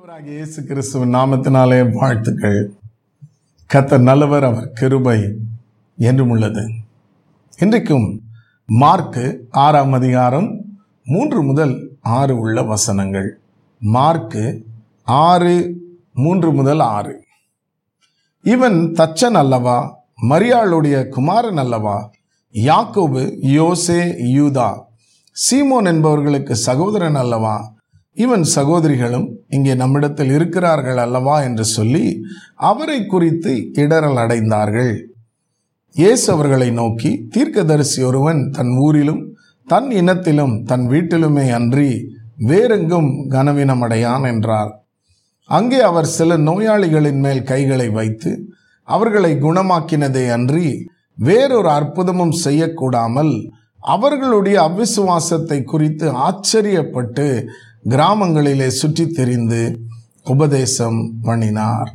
ஆண்டவராகிய இயேசு கிறிஸ்துவின் நாமத்தினாலே வாழ்த்துக்கள் கத்தர் நல்லவர் அவர் கிருபை என்றும் உள்ளது இன்றைக்கும் மார்க்கு ஆறாம் அதிகாரம் மூன்று முதல் ஆறு உள்ள வசனங்கள் மார்க்கு ஆறு மூன்று முதல் ஆறு இவன் தச்சன் அல்லவா மரியாளுடைய குமாரன் அல்லவா யாக்கோபு யோசே யூதா சீமோன் என்பவர்களுக்கு சகோதரன் அல்லவா இவன் சகோதரிகளும் இங்கே நம்மிடத்தில் இருக்கிறார்கள் அல்லவா என்று சொல்லி அவரை குறித்து இடரல் அடைந்தார்கள் இயேசு அவர்களை நோக்கி தீர்க்கதரிசி ஒருவன் தன் ஊரிலும் தன் இனத்திலும் தன் வீட்டிலுமே அன்றி வேறெங்கும் கனவீனமடையான் என்றார் அங்கே அவர் சில நோயாளிகளின் மேல் கைகளை வைத்து அவர்களை குணமாக்கினதே அன்றி வேறொரு அற்புதமும் செய்யக்கூடாமல் அவர்களுடைய அவிசுவாசத்தை குறித்து ஆச்சரியப்பட்டு கிராமங்களிலே சுற்றித் திரிந்து உபதேசம் பண்ணினார்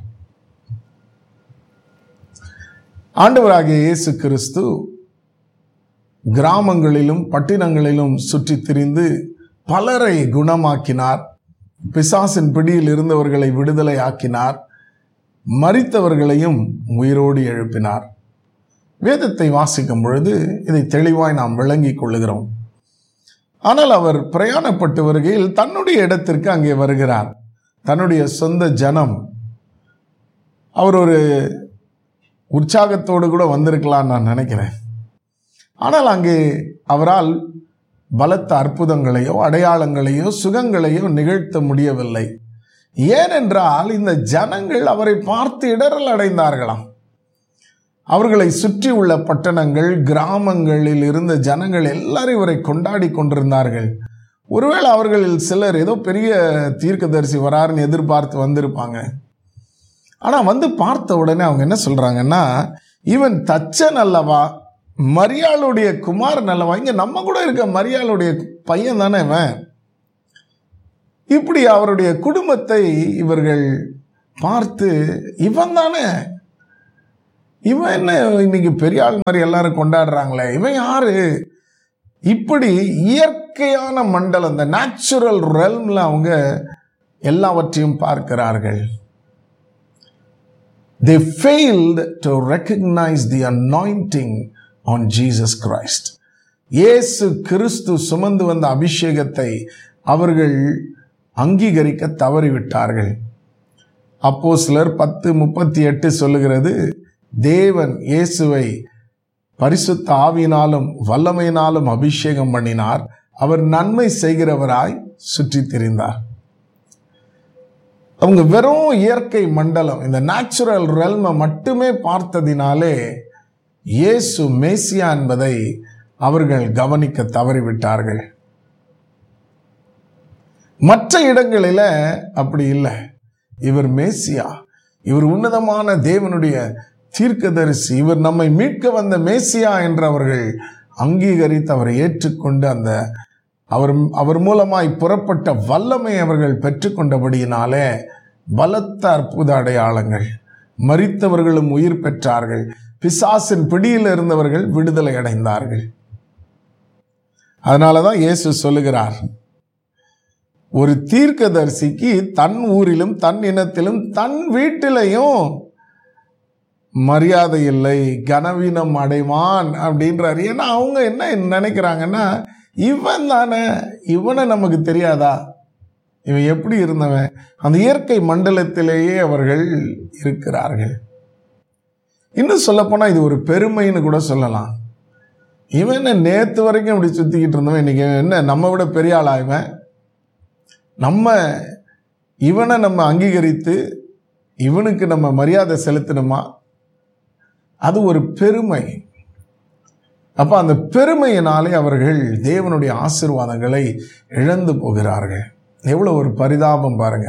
ஆண்டவராகிய இயேசு கிறிஸ்து கிராமங்களிலும் பட்டினங்களிலும் சுற்றித் திரிந்து பலரை குணமாக்கினார் பிசாசின் பிடியில் இருந்தவர்களை விடுதலை ஆக்கினார் மரித்தவர்களையும் உயிரோடு எழுப்பினார் வேதத்தை வாசிக்கும் பொழுது இதை தெளிவாய் நாம் விளங்கிக் கொள்ளுகிறோம் ஆனால் அவர் பிரயாணப்பட்டு வருகையில் தன்னுடைய இடத்திற்கு அங்கே வருகிறார் தன்னுடைய சொந்த ஜனம் அவர் ஒரு உற்சாகத்தோடு கூட வந்திருக்கலாம் நான் நினைக்கிறேன் ஆனால் அங்கே அவரால் பலத்த அற்புதங்களையோ அடையாளங்களையோ சுகங்களையோ நிகழ்த்த முடியவில்லை ஏனென்றால் இந்த ஜனங்கள் அவரை பார்த்து இடரல் அடைந்தார்களாம் அவர்களை சுற்றி உள்ள பட்டணங்கள் கிராமங்களில் இருந்த ஜனங்கள் எல்லாரும் இவரை கொண்டாடி கொண்டிருந்தார்கள் ஒருவேளை அவர்களில் சிலர் ஏதோ பெரிய தீர்க்கதரிசி வராருன்னு எதிர்பார்த்து வந்திருப்பாங்க ஆனால் வந்து பார்த்த உடனே அவங்க என்ன சொல்கிறாங்கன்னா இவன் தச்சன் அல்லவா மரியாளுடைய குமாரன் அல்லவா இங்கே நம்ம கூட இருக்க மரியாளுடைய பையன் தானே இவன் இப்படி அவருடைய குடும்பத்தை இவர்கள் பார்த்து இவன் தானே இவன் என்ன இன்னைக்கு பெரிய ஆள் மாதிரி எல்லாரும் கொண்டாடுறாங்களே இவன் யாரு இப்படி இயற்கையான மண்டலம் இந்த நேச்சுரல் ரெல்ம்ல அவங்க எல்லாவற்றையும் பார்க்கிறார்கள் they failed to recognize the anointing on Jesus Christ. இயேசு கிறிஸ்து சுமந்து வந்த அபிஷேகத்தை அவர்கள் அங்கீகரிக்க தவறிவிட்டார்கள் அப்போ சிலர் பத்து முப்பத்தி எட்டு சொல்லுகிறது தேவன் இயேசுவை பரிசுத்த ஆவியினாலும் வல்லமையினாலும் அபிஷேகம் பண்ணினார் அவர் நன்மை செய்கிறவராய் சுற்றி திரிந்தார் அவங்க வெறும் இயற்கை மண்டலம் இந்த நேச்சுரல் ரெல்மை மட்டுமே பார்த்ததினாலே இயேசு மேசியா என்பதை அவர்கள் கவனிக்க தவறிவிட்டார்கள் மற்ற இடங்களில் அப்படி இல்லை இவர் மேசியா இவர் உன்னதமான தேவனுடைய தீர்க்கதரிசி இவர் நம்மை மீட்க வந்த மேசியா என்று அவர்கள் அங்கீகரித்து அவரை ஏற்றுக்கொண்டு அந்த அவர் அவர் மூலமாய் புறப்பட்ட வல்லமை அவர்கள் பெற்றுக்கொண்டபடியினாலே பலத்த அற்புத அடையாளங்கள் மறித்தவர்களும் உயிர் பெற்றார்கள் பிசாசின் பிடியில் இருந்தவர்கள் விடுதலை அடைந்தார்கள் அதனால தான் இயேசு சொல்லுகிறார் ஒரு தீர்க்கதரிசிக்கு தன் ஊரிலும் தன் இனத்திலும் தன் வீட்டிலையும் மரியாதை இல்லை கனவீனம் அடைவான் அப்படின்றார் ஏன்னா அவங்க என்ன நினைக்கிறாங்கன்னா இவன் தானே இவனை நமக்கு தெரியாதா இவன் எப்படி இருந்தவன் அந்த இயற்கை மண்டலத்திலேயே அவர்கள் இருக்கிறார்கள் இன்னும் சொல்லப்போனால் இது ஒரு பெருமைன்னு கூட சொல்லலாம் இவன் என்ன நேற்று வரைக்கும் இப்படி சுற்றிக்கிட்டு இருந்தவன் இன்னைக்கு என்ன நம்ம விட பெரிய ஆளா இவன் நம்ம இவனை நம்ம அங்கீகரித்து இவனுக்கு நம்ம மரியாதை செலுத்தணுமா அது ஒரு பெருமை அப்போ அந்த பெருமையினாலே அவர்கள் தேவனுடைய ஆசிர்வாதங்களை இழந்து போகிறார்கள் எவ்வளோ ஒரு பரிதாபம் பாருங்க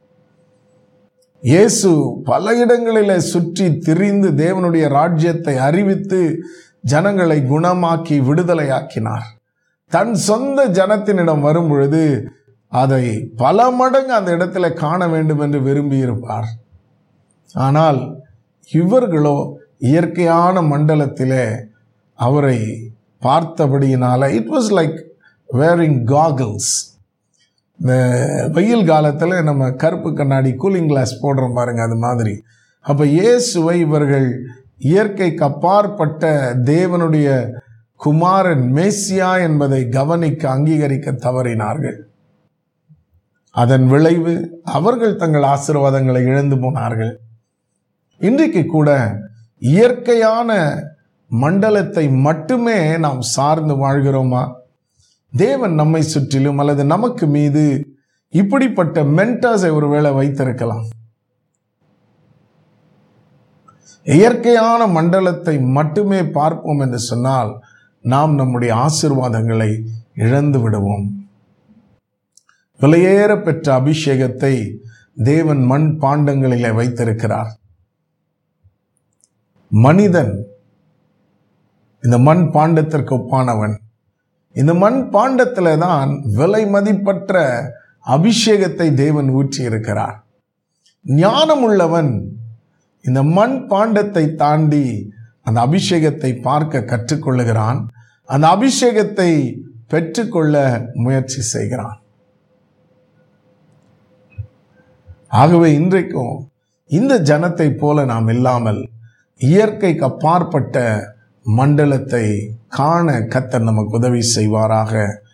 இயேசு பல இடங்களில் சுற்றி திரிந்து தேவனுடைய ராஜ்யத்தை அறிவித்து ஜனங்களை குணமாக்கி விடுதலையாக்கினார் தன் சொந்த ஜனத்தினிடம் வரும் பொழுது அதை பல மடங்கு அந்த இடத்துல காண வேண்டும் என்று விரும்பியிருப்பார் ஆனால் இவர்களோ இயற்கையான மண்டலத்திலே அவரை பார்த்தபடியினால it was like wearing goggles இந்த வெயில் காலத்தில் நம்ம கருப்பு கண்ணாடி கூலிங் கிளாஸ் போடுறோம் பாருங்க அது மாதிரி அப்போ இயேசுவை இவர்கள் இயற்கைக்கு அப்பாற்பட்ட தேவனுடைய குமாரன் மேசியா என்பதை கவனிக்க அங்கீகரிக்க தவறினார்கள் அதன் விளைவு அவர்கள் தங்கள் ஆசீர்வாதங்களை இழந்து போனார்கள் இன்றைக்கு கூட இயற்கையான மண்டலத்தை மட்டுமே நாம் சார்ந்து வாழ்கிறோமா தேவன் நம்மை சுற்றிலும் அல்லது நமக்கு மீது இப்படிப்பட்ட மென்டர்ஸை ஒருவேளை வைத்திருக்கலாம் இயற்கையான மண்டலத்தை மட்டுமே பார்ப்போம் என்று சொன்னால் நாம் நம்முடைய ஆசிர்வாதங்களை இழந்து விடுவோம் விலையேற பெற்ற அபிஷேகத்தை தேவன் மண் பாண்டங்களிலே வைத்திருக்கிறார் மனிதன் இந்த மண் பாண்டத்திற்கு ஒப்பானவன் இந்த மண் பாண்டத்தில் தான் விலை மதிப்பற்ற அபிஷேகத்தை தேவன் ஊற்றி இருக்கிறார் ஞானம் உள்ளவன் இந்த மண் பாண்டத்தை தாண்டி அந்த அபிஷேகத்தை பார்க்க கற்றுக்கொள்ளுகிறான் அந்த அபிஷேகத்தை பெற்றுக்கொள்ள முயற்சி செய்கிறான் ஆகவே இன்றைக்கும் இந்த ஜனத்தை போல நாம் இல்லாமல் இயற்கைக்கு அப்பாற்பட்ட மண்டலத்தை காண கத்தர் நமக்கு உதவி செய்வாராக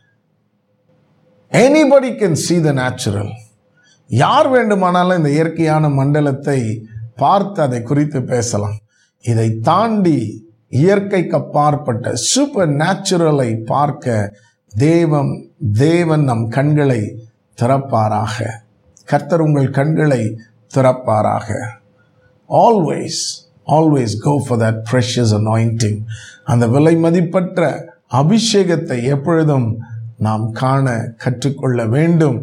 anybody can see the natural யார் வேண்டுமானாலும் இந்த இயற்கையான மண்டலத்தை பார்த்து அதை குறித்து பேசலாம் இதை தாண்டி இயற்கைக்கு அப்பாற்பட்ட சூப்பர் நேச்சுரலை பார்க்க தேவம் தேவன் நம் கண்களை திறப்பாராக கர்த்தர் உங்கள் கண்களை திறப்பாராக always always go for that precious anointing அந்த விலை மதிப்பற்ற அபிஷேகத்தை எப்பொழுதும் நாம் காண கற்றுக்கொள்ள வேண்டும்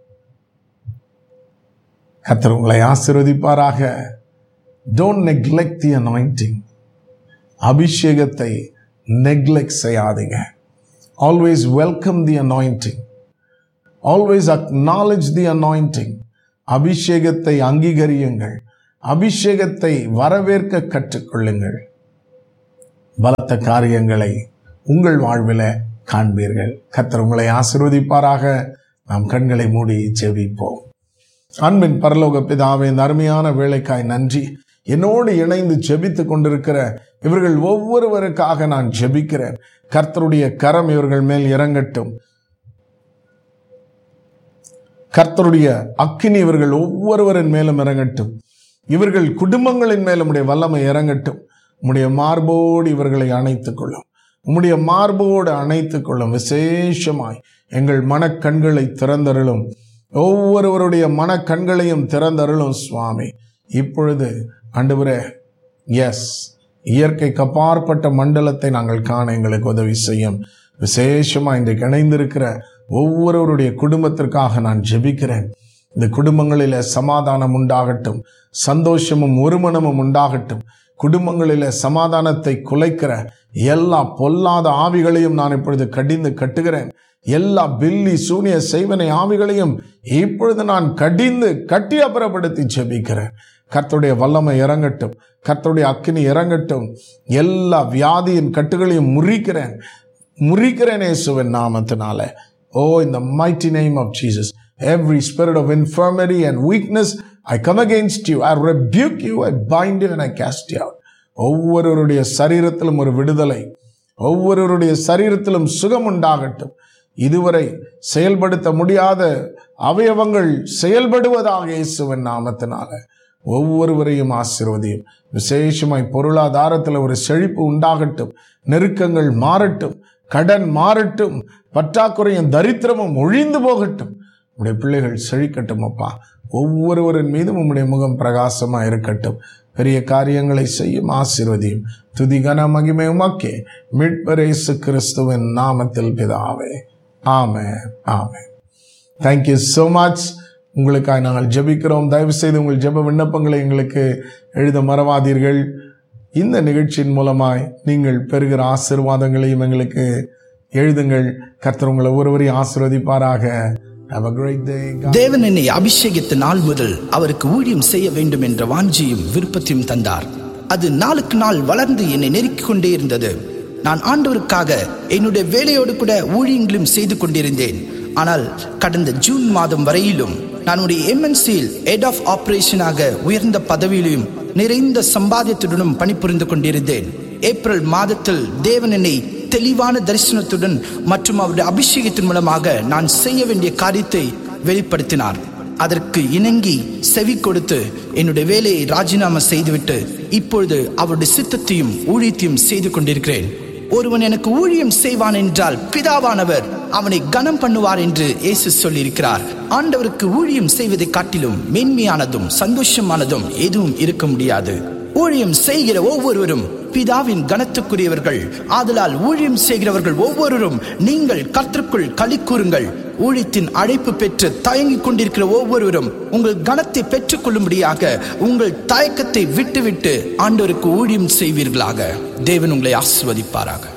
கர்த்தர் உங்களை ஆசீர்வதிப்பாராக டோன்ட் நெக்லெக்ட் தி அனாயிண்டிங் அபிஷேகத்தை நெக்லெக்ட் செய்யாதீங்க always welcome the anointing always acknowledge the anointing அபிஷேகத்தை அங்கீகரியுங்கள் அபிஷேகத்தை வரவேற்க கற்றுக்கொள்ளுங்கள் பலத்த காரியங்களை உங்கள் வாழ்வில் காண்பீர்கள் கர்த்தர் உங்களை ஆசீர்வதிப்பாராக நாம் கண்களை மூடி ஜெபிப்போம் அன்பின் பரலோக பிதாவே இந்த அருமையான வேலைக்காய் நன்றி என்னோடு இணைந்து ஜெபித்து கொண்டிருக்கிற இவர்கள் ஒவ்வொருவருக்காக நான் ஜெபிக்கிறேன் கர்த்தருடைய கரம் இவர்கள் மேல் இறங்கட்டும் கர்த்தருடைய அக்கினி இவர்கள் ஒவ்வொருவரின் மேலும் இறங்கட்டும் இவர்கள் குடும்பங்களின் மேல் உம்முடைய வல்லமை இறங்கட்டும் உம்முடைய மார்போடு இவர்களை அணைத்துக் கொள்ளும் உம்முடைய மார்போடு அணைத்துக் கொள்ளும் விசேஷமாய் எங்கள் மனக்கண்களை திறந்தருளும் ஒவ்வொருவருடைய மனக்கண்களையும் திறந்தருளும் சுவாமி இப்பொழுது ஆண்டவரே எஸ் இயற்கைக்கு அப்பாற்பட்ட மண்டலத்தை நாங்கள் காண எங்களுக்கு உதவி செய்யும் விசேஷமா இன்றைக்கு இணைந்திருக்கிற ஒவ்வொருவருடைய குடும்பத்திற்காக நான் ஜெபிக்கிறேன் இந்த குடும்பங்களில சமாதானம் உண்டாகட்டும் சந்தோஷமும் ஒருமனமும் உண்டாகட்டும் குடும்பங்களில சமாதானத்தை குலைக்கிற எல்லா பொல்லாத ஆவிகளையும் நான் இப்பொழுது கடிந்து கட்டுகிறேன் எல்லா பில்லி சூனிய செய்வனை ஆவிகளையும் இப்பொழுது நான் கடிந்து கட்டி அப்புறப்படுத்தி ஜெபிக்கிறேன் கர்த்தருடைய வல்லமை இறங்கட்டும் கர்த்தருடைய அக்கினி இறங்கட்டும் எல்லா வியாதியின் கட்டுகளையும் முறிக்கிறேன் முறிக்கிறேன் இயேசுவின் நாமத்தினால ஓ in the mighty name of Jesus every spirit of infirmity and weakness I come against you I rebuke you I bind you and I cast you out ஒவ்வொருவருடைய சரீரத்திலும் ஒரு விடுதலை ஒவ்வொருவருடைய சரீரத்திலும் சுகம் உண்டாகட்டும் இதுவரை செயல்படுத்த முடியாத அவயவங்கள் செயல்படுவதாக இயேசுவின் நாமத்தினால ஒவ்வொருவரையும் ஆசீர்வதியும் விசேஷமாய் பொருளாதாரத்தில் ஒரு செழிப்பு உண்டாகட்டும் நெருக்கங்கள் மாறட்டும் கடன் மாறட்டும் பற்றாக்குறையும் தரித்திரமும் ஒழிந்து போகட்டும் உடைய பிள்ளைகள் செழிக்கட்டும் அப்பா ஒவ்வொருவரின் மீதும் உம்முடைய முகம் பிரகாசமா இருக்கட்டும் பெரிய காரியங்களை செய்யும் ஆசீர்வதியும் துதி கன மகிமை உமக்கே மீட்பரேசு கிறிஸ்துவின் நாமத்தில் பிதாவே ஆமே ஆமே தேங்க்யூ ஸோ மச் உங்களுக்காக நாங்கள் ஜெபிக்கிறோம் தயவு செய்து உங்கள் ஜெப விண்ணப்பங்களை எங்களுக்கு எழுத மறவாதீர்கள் இந்த நிகழ்ச்சியின் மூலமாய் நீங்கள் பெறுகிற ஆசீர்வாதங்களையும் எங்களுக்கு எழுதுங்கள் கர்த்தர் உங்களை ஒருவரையும் ஆசீர்வதிப்பாராக Have a great day. God தேவன் என்னை அபிஷேகித்த நாள் முதல் அவருக்கு ஊழியம் செய்ய வேண்டும் என்ற வாஞ்சியும் விருப்பத்தையும் தந்தார் அது நாளுக்கு நாள் வளர்ந்து என்னை நெருக்கிக் கொண்டே இருந்தது நான் ஆண்டவருக்காக என்னுடைய வேலையோடு கூட ஊழியங்களும் செய்து கொண்டிருந்தேன் ஆனால் கடந்த ஜூன் மாதம் வரையிலும் நான் ஒரு எம்என்சியில் ஹெட் ஆஃப் ஆபரேஷனாக உயர்ந்த பதவியிலும் நிறைந்த சம்பாதியத்துடனும் பணிபுரிந்து கொண்டிருந்தேன் ஏப்ரல் மாதத்தில் தேவன் என்னை தெளிவான தரிசனத்துடன் மற்றும் அவருடைய அபிஷேகத்தின் மூலமாக நான் செய்ய வேண்டிய காரியத்தை வெளிப்படுத்தினார் அதற்கு இணங்கி செவி கொடுத்து என்னுடைய வேலையை ராஜினாமா செய்துவிட்டு இப்பொழுது அவருடைய சித்தத்தையும் ஊழியத்தையும் செய்து கொண்டிருக்கிறேன் ஒருவன் எனக்கு ஊழியம் செய்வான் என்றால் பிதாவானவர் அவனை கனம் பண்ணுவார் என்று இயேசு சொல்லியிருக்கிறார் ஆண்டவருக்கு ஊழியம் செய்வதை காட்டிலும் மேன்மையானதும் சந்தோஷமானதும் எதுவும் இருக்க முடியாது ஊழியம் செய்கிற ஒவ்வொருவரும் பிதாவின் கனத்துக்குரியவர்கள் ஆதலால் ஊழியம் செய்கிறவர்கள் ஒவ்வொருவரும் நீங்கள் கர்த்தருக்குள் களி கூறுங்கள் ஊழியத்தின் அழைப்பு பெற்று தயங்கிக் கொண்டிருக்கிற ஒவ்வொருவரும் உங்கள் கனத்தை பெற்றுக் கொள்ளும்படியாக உங்கள் தயக்கத்தை விட்டுவிட்டு ஆண்டவருக்கு ஊழியம் செய்வீர்களாக தேவன் உங்களை ஆசிர்வதிப்பாராக